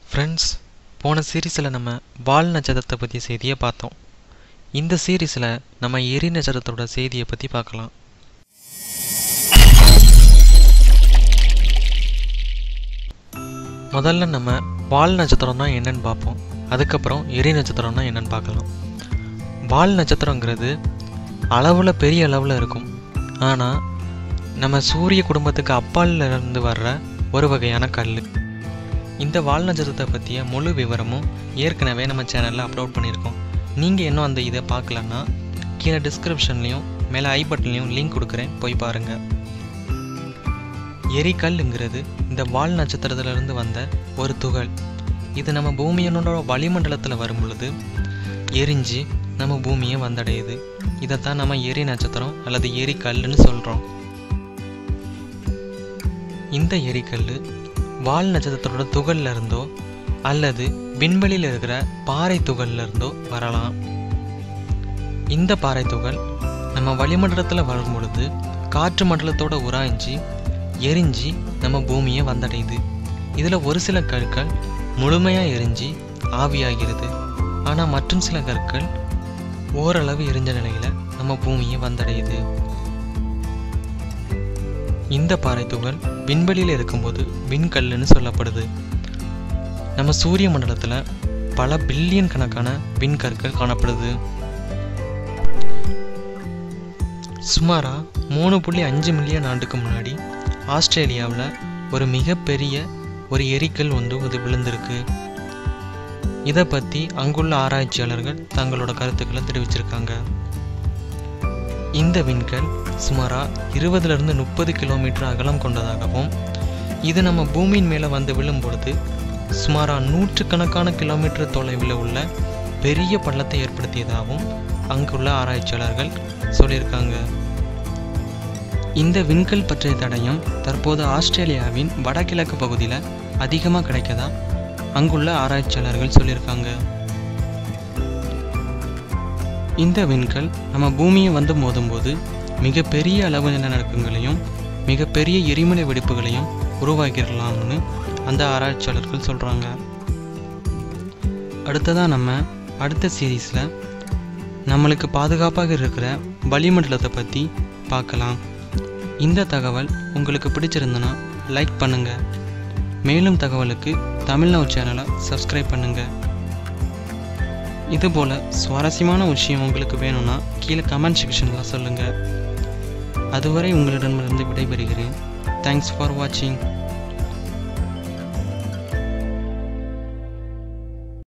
friends போன சீரீஸில் நம்ம வால் நட்சத்திரத்தை பற்றிய செய்தியை பார்த்தோம் இந்த சீரீஸில் நம்ம எரி நட்சத்திரத்தோட செய்தியை பற்றி பார்க்கலாம் முதல்ல நம்ம வால் நட்சத்திரம்னா என்னன்னு பார்ப்போம் அதுக்கப்புறம் எரி நட்சத்திரம்னா என்னன்னு பார்க்கலாம் வால் நட்சத்திரங்கிறது அளவில் பெரிய அளவில் இருக்கும் ஆனால் நம்ம சூரிய குடும்பத்துக்கு அப்பால்ல இருந்து வர்ற ஒரு வகையான கல் இந்த வால் நட்சத்திரத்தை பற்றிய முழு விவரமும் ஏற்கனவே நம்ம சேனலில் அப்லோட் பண்ணியிருக்கோம் நீங்கள் இன்னும் அந்த இதை பார்க்கலன்னா கீழே டிஸ்கிரிப்ஷன்லேயும் மேலே ஐ பட்டன்லேயும் லிங்க் கொடுக்குறேன் போய் பாருங்கள் எரிக்கல்லுங்கிறது இந்த வால் நட்சத்திரத்திலிருந்து வந்த ஒரு துகள் இது நம்ம பூமியினோட வளிமண்டலத்தில் வரும் பொழுது எரிஞ்சு நம்ம பூமியை வந்தடையுது இதைத்தான் நம்ம எரி நட்சத்திரம் அல்லது எரிக்கல்லுன்னு சொல்கிறோம் இந்த எரிக்கல் வால் நட்சத்திரத்தோட துகள்ல இருந்தோ அல்லது விண்வெளியில் இருக்கிற பாறை துகள்ல இருந்தோ வரலாம் இந்த பாறை துகள் நம்ம வளிமண்டலத்தில் வரும் பொழுது காற்று மண்டலத்தோட உராய்ஞ்சி எரிஞ்சு நம்ம பூமியை வந்தடையுது இதில் ஒரு சில கற்கள் முழுமையாக எரிஞ்சு ஆவியாகிறது ஆனால் மற்றும் சில கற்கள் ஓரளவு எரிஞ்ச நிலையில் நம்ம பூமியை வந்தடையுது இந்த பாறை துகள் விண்வெளியில் இருக்கும்போது விண்கல்லுன்னு சொல்லப்படுது நம்ம சூரிய மண்டலத்தில் பல பில்லியன் கணக்கான விண்கற்கள் காணப்படுது சுமாராக மூணு புள்ளி அஞ்சு மில்லியன் ஆண்டுக்கு முன்னாடி ஆஸ்திரேலியாவில் ஒரு மிகப்பெரிய ஒரு எரிக்கல் ஒன்று அது விழுந்திருக்கு இதை பற்றி அங்குள்ள ஆராய்ச்சியாளர்கள் தங்களோட கருத்துக்களை தெரிவிச்சிருக்காங்க இந்த விண்கல் சுமாராக இருபதுலேருந்து முப்பது கிலோமீட்டர் அகலம் கொண்டதாகவும் இது நம்ம பூமியின் மேலே வந்து விழும் பொழுது சுமாராக நூற்றுக்கணக்கான கிலோமீட்டர் தொலைவில் உள்ள பெரிய பள்ளத்தை ஏற்படுத்தியதாகவும் அங்குள்ள ஆராய்ச்சியாளர்கள் சொல்லியிருக்காங்க இந்த விண்கல் பற்றிய தடயம் தற்போது ஆஸ்திரேலியாவின் வடகிழக்கு பகுதியில் அதிகமாக கிடைக்கதா அங்குள்ள ஆராய்ச்சியாளர்கள் சொல்லியிருக்காங்க இந்த விண்கல் நம்ம பூமியை வந்து மோதும்போது மிகப்பெரிய அளவு நிலநடுக்கங்களையும் மிகப்பெரிய எரிமலை வெடிப்புகளையும் உருவாக்கிடலாம்னு அந்த ஆராய்ச்சியாளர்கள் சொல்கிறாங்க அடுத்ததாக நம்ம அடுத்த சீரீஸில் நம்மளுக்கு பாதுகாப்பாக இருக்கிற வளிமண்டலத்தை பற்றி பார்க்கலாம் இந்த தகவல் உங்களுக்கு பிடிச்சிருந்தனா லைக் பண்ணுங்கள் மேலும் தகவலுக்கு தமிழ்நாடு சேனலை சப்ஸ்கிரைப் பண்ணுங்கள் இதுபோல் சுவாரஸ்யமான விஷயம் உங்களுக்கு வேணும்னா கீழே கமெண்ட் செக்ஷனில் சொல்லுங்கள் அதுவரை உங்களிடமிருந்து விடைபெறுகிறேன் தேங்க்ஸ் ஃபார் வாட்சிங்